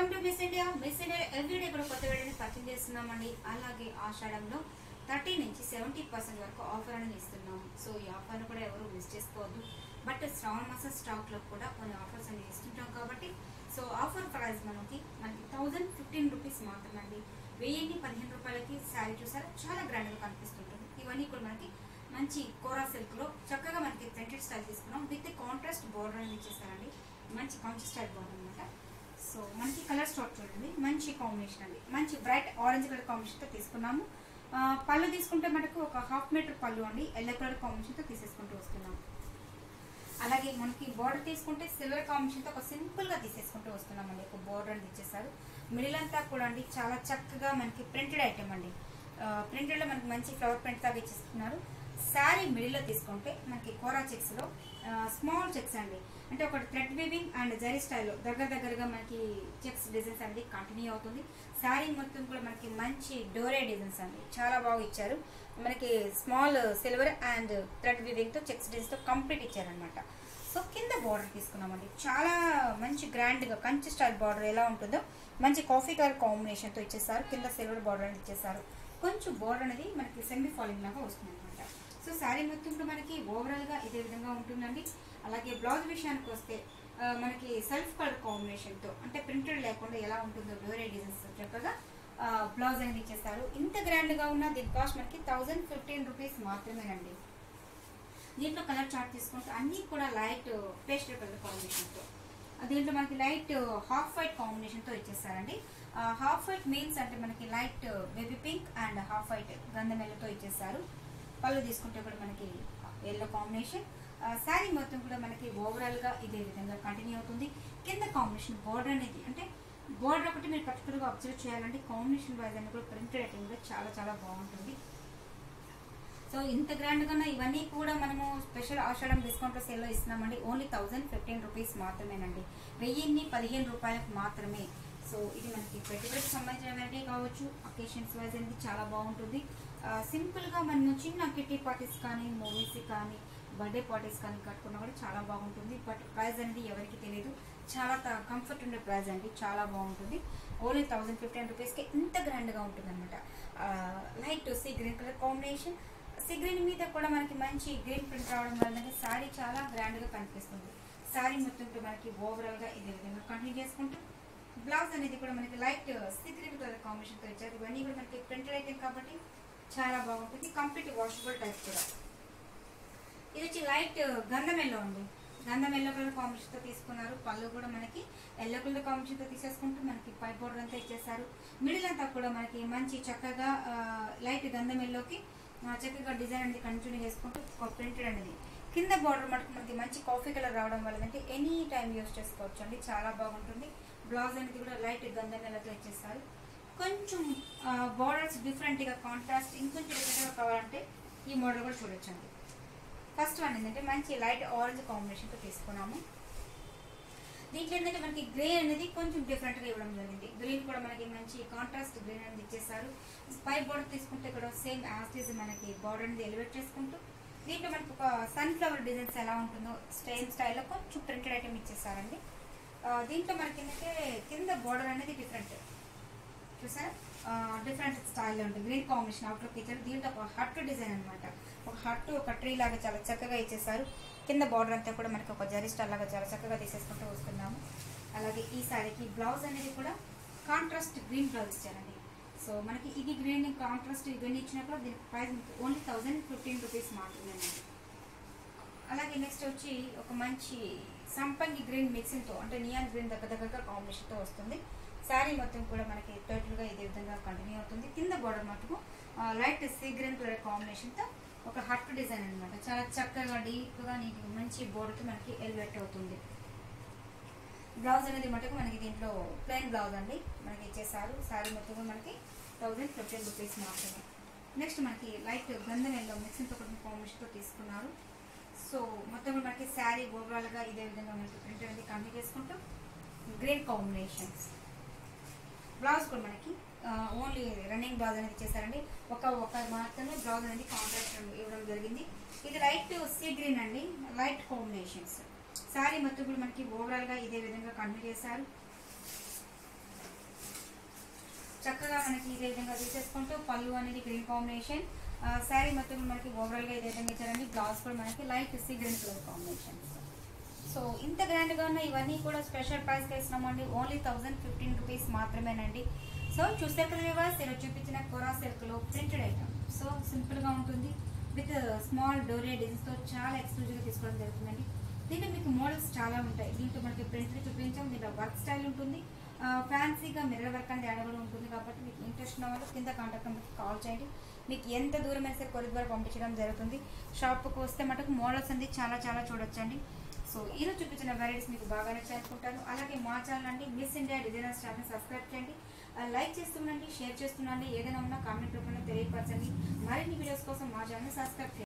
welcome to miss India miss India everyday కూడా కొత్త వీడియోని పరిచయం చేస్తున్నామండి అలాగే ఆషాఢంలో థర్టీ నుంచి సెవెంటీ పర్సెంట్ వరకు ఆఫర్ అనేది ఇస్తున్నాం సో ఈ ఆఫర్ను కూడా ఎవరు మిస్ చేసుకోవద్దు బట్ శ్రావణ మాసం స్టాక్ లో కూడా కొన్ని ఆఫర్స్ అనేది ఇస్తుంటాం కాబట్టి సో ఆఫర్ ప్రైస్ మనకి మనకి థౌజండ్ ఫిఫ్టీన్ రూపీస్ మాత్రమే అండి వెయ్యిన్ని పదిహేను రూపాయలకి శారీ చూసారా చాలా గ్రాండ్ గా కనిపిస్తుంటుంది ఇవన్నీ కూడా మనకి మంచి కోరా సిల్క్ లో చక్కగా మనకి ప్రింటెడ్ స్టైల్ తీసుకున్నాం విత్ కాంట్రాస్ట్ బోర్డర్ అనేది ఇచ్చేసారండి మంచి కాంట్రాస్ట్ స్టైల్ బోర్డర్ అనమాట సో మనకి కలర్ స్టాక్ చూడండి మంచి కాంబినేషన్ అండి మంచి బ్రైట్ ఆరెంజ్ కలర్ కాంబినేషన్ తో తీసుకున్నాము ఆ, పళ్ళు తీసుకుంటే మనకు ఒక హాఫ్ మీటర్ పళ్ళు అండి ఎల్లో కలర్ కాంబినేషన్ తో తీసేసుకుంటూ వస్తున్నాం అలాగే మనకి బార్డర్ తీసుకుంటే సిల్వర్ కాంబినేషన్ తో ఒక సింపుల్ గా తీసేసుకుంటూ వస్తున్నామండి ఒక బార్డర్ అనేది ఇచ్చేసారు మిడిల్ అంతా కూడా అండి చాలా చక్కగా మనకి ప్రింటెడ్ ఐటమ్ అండి ప్రింటెడ్ లో మనకి మంచి ఫ్లవర్ ప్రింట్ లాగా ఇచ్చేస్తున్నారు శారీ మిడిల్ లో తీసుకుంటే మనకి కోరా చెక్స్ లో స్మాల్ చెక్స్ అండి అంటే ఒక థ్రెడ్ వీవింగ్ అండ్ జరీ స్టైల్లో దగ్గర దగ్గరగా మనకి చెక్స్ డిజైన్స్ అనేది కంటిన్యూ అవుతుంది శారీ మొత్తం కూడా మనకి మంచి డోరే డిజైన్స్ అండి చాలా బాగా ఇచ్చారు మనకి small silver and thread weaving తో చెక్స్ డిజైన్స్ తో కంప్లీట్ ఇచ్చారనమాట సో కింద బార్డర్ తీసుకున్నామండి చాలా మంచి గ్రాండ్ గా కంచి స్టైల్ బార్డర్ ఎలా ఉంటుందో మంచి కాఫీ కలర్ కాంబినేషన్ తో ఇచ్చేసారు కింద సిల్వర్ బార్డర్ అనేది ఇచ్చేసారు కొంచెం బార్డర్ అనేది మనకి సెమీ ఫాలింగ్ లాగా వస్తుంది అనమాట సో శారీ మొత్తం కూడా మనకి ఓవరాల్ గా ఇదే విధంగా ఉంటుందండి అలాగే బ్లౌజ్ విషయానికి వస్తే ఆ, మనకి సెల్ఫ్ కలర్ కాంబినేషన్ తో అంటే ప్రింటెడ్ లేకుండా ఎలా ఉంటుందో డోరే డిజైన్స్ చక్కగా బ్లౌజ్ అనేది ఇచ్చేస్తారు ఇంత గ్రాండ్ గా ఉన్న దీని కాస్ట్ మనకి థౌజండ్ ఫిఫ్టీన్ రూపీస్ మాత్రమేనండి దీంట్లో కలర్ చార్ట్ తీసుకుంటే అన్ని కూడా లైట్ పేస్టల్ కలర్ కాంబినేషన్ తో దీంట్లో మనకి లైట్ హాఫ్ వైట్ కాంబినేషన్ తో ఇచ్చేస్తారండి హాఫ్ వైట్ మీన్స్ అంటే మనకి light baby pink and half white గంధం ఎల్లోతో ఇచ్చేస్తారు పళ్ళు తీసుకుంటే కూడా మనకి ఎల్లో కాంబినేషన్ శారీ మొత్తం కూడా మనకి ఓవరాల్ గా ఇదే విధంగా కంటిన్యూ అవుతుంది కింద కాంబినేషన్ బోర్డర్ అనేది అంటే బోర్డర్ ఒకటి మీరు పర్టికులర్ గా అబ్జర్వ్ చేయాలంటే కాంబినేషన్ వైజ్ అనేది కూడా ప్రింటెడ్ ఐటమ్ కూడా చాలా చాలా బాగుంటుంది సో ఇంత గ్రాండ్ గా ఇవన్నీ కూడా మనము స్పెషల్ ఆషాఢం డిస్కౌంట్ సేల్ లో ఇస్తున్నామండి ఓన్లీ థౌసండ్ ఫిఫ్టీన్ రూపీస్ మాత్రమేనండి వెయ్యిన్ని పదిహేను రూపాయలకు మాత్రమే సో ఇది మనకి పెట్టుబడికి సంబంధించిన వెరైటీ కావచ్చు అకేషన్స్ వైజ్ అనేది చాలా బాగుంటుంది సింపుల్ గా మనము చిన్న కిటీ పార్టీస్ కానీ మూవీస్ కానీ బర్త్డే పార్టీస్ కానీ కట్టుకున్నా కూడా చాలా బాగుంటుంది బట్ ప్రైస్ అనేది ఎవరికి తెలియదు చాలా కంఫర్ట్ ఉండే ప్రైస్ అండి చాలా బాగుంటుంది ఓన్లీ థౌసండ్ ఫిఫ్టీన్ రూపీస్కి ఇంత గ్రాండ్గా ఉంటుంది అనమాట light sea green colour combination sea green మీద కూడా మనకి మంచి గ్రీన్ ప్రింట్ రావడం వల్ల శారీ చాలా గ్రాండ్గా కనిపిస్తుంది శారీ మొత్తం కూడా మనకి ఓవరాల్గా ఇదే విధంగా కంటిన్యూ చేసుకుంటూ బ్లౌజ్ అనేది కూడా మనకి లైట్ సీ గ్రీన్ కలర్ కాంబినేషన్తో ఇచ్చారు ఇవన్నీ కూడా మనకి ప్రింటెడ్ ఐటమ్ కాబట్టి చాలా బాగుంటుంది కంప్లీట్ వాషబుల్ టైప్ కూడా ఇది వచ్చి లైట్ గంధం ఎల్లో అండి గంధం ఎల్లో కలర్ కాంబినేషన్ తో తీసుకున్నారు పళ్ళు కూడా మనకి ఎల్లో కలర్ కాంబినేషన్ తో తీసేసుకుంటూ మనకి పై బోర్డర్ అంతా ఇచ్చేసారు మిడిల్ అంతా కూడా మనకి మంచి చక్కగా ఆ, లైట్ గంధం ఎల్లోకి ఆ, చక్కగా డిజైన్ అనేది కంటిన్యూ చేసుకుంటూ ప్రింటెడ్ అనేది కింద బార్డర్ మటుకు మనకి మంచి కాఫీ కలర్ రావడం వల్ల అంటే ఎనీ టైం యూస్ చేసుకోవచ్చు అండి చాలా బాగుంటుంది బ్లౌజ్ అనేది కూడా లైట్ గంధం ఎల్లతో ఇచ్చేస్తారు కొంచెం బార్డర్స్ డిఫరెంట్ గా కాంట్రాస్ట్ ఇంకొంచెం డిఫరెంట్ గా కావాలంటే ఈ మోడల్ కూడా చూడొచ్చండి ఫస్ట్ వన్ ఏంటంటే మంచి లైట్ ఆరెంజ్ కాంబినేషన్ తో తీసుకున్నాము దీంట్లో ఏంటంటే మనకి గ్రే అనేది కొంచెం డిఫరెంట్ గా ఇవ్వడం జరిగింది గ్రీన్ కూడా మనకి మంచి కాంట్రాస్ట్ గ్రీన్ అనేది ఇచ్చేసారు పై బోర్డర్ తీసుకుంటే కూడా సేమ్ యాస్టీస్ మనకి బోర్డర్ అనేది ఎలివేట్ చేసుకుంటూ దీంట్లో మనకి ఒక సన్ఫ్లవర్ డిజైన్స్ ఎలా ఉంటుందో స్టైల్ స్టైల్లో కొంచెం ప్రింటెడ్ ఐటమ్ ఇచ్చేసారండి ఆ, దీంట్లో మనకి ఏంటంటే కింద బోర్డర్ అనేది డిఫరెంట్ చూసారా డిఫరెంట్ స్టైల్ ఉంటుంది గ్రీన్ కాంబినేషన్ అవుట్లుక్ ఇచ్చారు దీంట్లో ఒక హట్ డిజైన్ అన్నమాట ఒక హట్ ఒక ట్రీ లాగా చాలా చక్కగా ఇచ్చేసారు కింద బార్డర్ అంతా కూడా మనకి ఒక జరీ స్టైల్ లాగా చాలా చక్కగా తీసేసుకుంటూ వస్తున్నాము అలాగే ఈ శారీకి బ్లౌజ్ అనేది కూడా కాంట్రాస్ట్ గ్రీన్ బ్లౌజ్ ఇచ్చారండి సో మనకి ఇది గ్రీన్ కాంట్రాస్ట్ ఇవన్నీ ఇచ్చినప్పుడు దీని price only thousand fifteen rupees మాత్రమేనండి అలాగే నెక్స్ట్ వచ్చి ఒక మంచి సంపంగి గ్రీన్ మిక్సింగ్ తో అంటే నియాన్ గ్రీన్ దగ్గర దగ్గరగా కాంబినేషన్ తో వస్తుంది శారీ మొత్తం కూడా మనకి టోటల్ గా ఇదే విధంగా కంటిన్యూ అవుతుంది కింద బార్డర్ మటుకు light sea green colour combination తో ఒక హట్ డిజైన్ అన్నమాట చాలా చక్కగా డీప్ గా నీట్ మంచి బోర్డర్ తో మనకి ఎలివేట్ అవుతుంది బ్లౌజ్ అనేది మటుకు మనకి దీంట్లో ప్లెయిన్ బ్లౌజ్ అండి మనకి ఇచ్చేసారు శారీ మొత్తం కూడా మనకి థౌజండ్ ఫిఫ్టీన్ రూపీస్ మాత్రమే నెక్స్ట్ మనకి లైట్ గంధం ఎల్లో మిక్సింగ్ తో కాంబినేషన్ తో తీసుకున్నారు సో మొత్తం కూడా మనకి శారీ ఓవరాల్ గా ఇదే విధంగా మనకి ప్రింట్ అనేది కంటిన్యూ చేసుకుంటూ గ్రీన్ కాంబినేషన్స్ బ్లౌజ్ కూడా మనకి ఓన్లీ రన్నింగ్ బ్లౌజ్ అనేది ఇచ్చేసారండి ఒక ఒక మాత్రమే బ్లౌజ్ అనేది కాంట్రాక్ట్ ఇవ్వడం జరిగింది ఇది లైట్ సీ గ్రీన్ అండి లైట్ కాంబినేషన్స్ శారీ మొత్తం కూడా మనకి ఓవరాల్ గా ఇదే విధంగా కంటిన్యూ చేశారు చక్కగా మనకి ఇదే విధంగా తీసేసుకుంటూ పళ్ళు అనేది గ్రీన్ కాంబినేషన్ శారీ మొత్తం మనకి ఓవరాల్ గా ఇదే విధంగా ఇచ్చారండి బ్లౌజ్ కూడా మనకి light sea green colour combination so ఇంత గ్రాండ్ గా ఉన్న ఇవన్నీ కూడా స్పెషల్ ప్రైస్ కి ఇస్తున్నామండి ఓన్లీ థౌసండ్ ఫిఫ్టీన్ రూపీస్ మాత్రమేనండి సో చూసారు కదా వివాస్ ఈరోజు చూపించిన కొరా సిల్క్ లో ప్రింటెడ్ ఐటమ్ సో సింపుల్ గా ఉంటుంది విత్ స్మాల్ డోరే డిజైన్స్ తో చాలా ఎక్స్క్లూజివ్ గా తీసుకోవడం జరుగుతుందండి దీంట్లో మీకు మోడల్స్ చాలా ఉంటాయి దీంట్లో మనకి ప్రింట్ చూపించాం దీంట్లో వర్క్ స్టైల్ ఉంటుంది ఫ్యాన్సీగా మిర్రర్ వర్క్ అనేది యాడ్ కూడా ఉంటుంది కాబట్టి మీకు ఇంట్రెస్ట్ ఉన్న వాళ్ళు కింద కాంటాక్ట్ నెంబర్కి కాల్ చేయండి మీకు ఎంత దూరం అయితే కొరి ద్వారా పంపించడం జరుగుతుంది షాప్కి వస్తే మటుకు మోడల్స్ అనేది చాలా చాలా చూడొచ్చండి సో ఈరోజు చూపించిన వెరైటీస్ మీకు బాగా నచ్చాయి అనుకుంటాను అలాగే మా ఛానల్ అండి miss India designers channel subscribe చేయండి లైక్ చేస్తుండండి షేర్ చేస్తుండండి ఏదైనా ఉన్నా కామెంట్ రూపంలో తెలియపరచండి మరిన్ని వీడియోస్ కోసం మా ఛానల్ సబ్స్క్రైబ్ చేయండి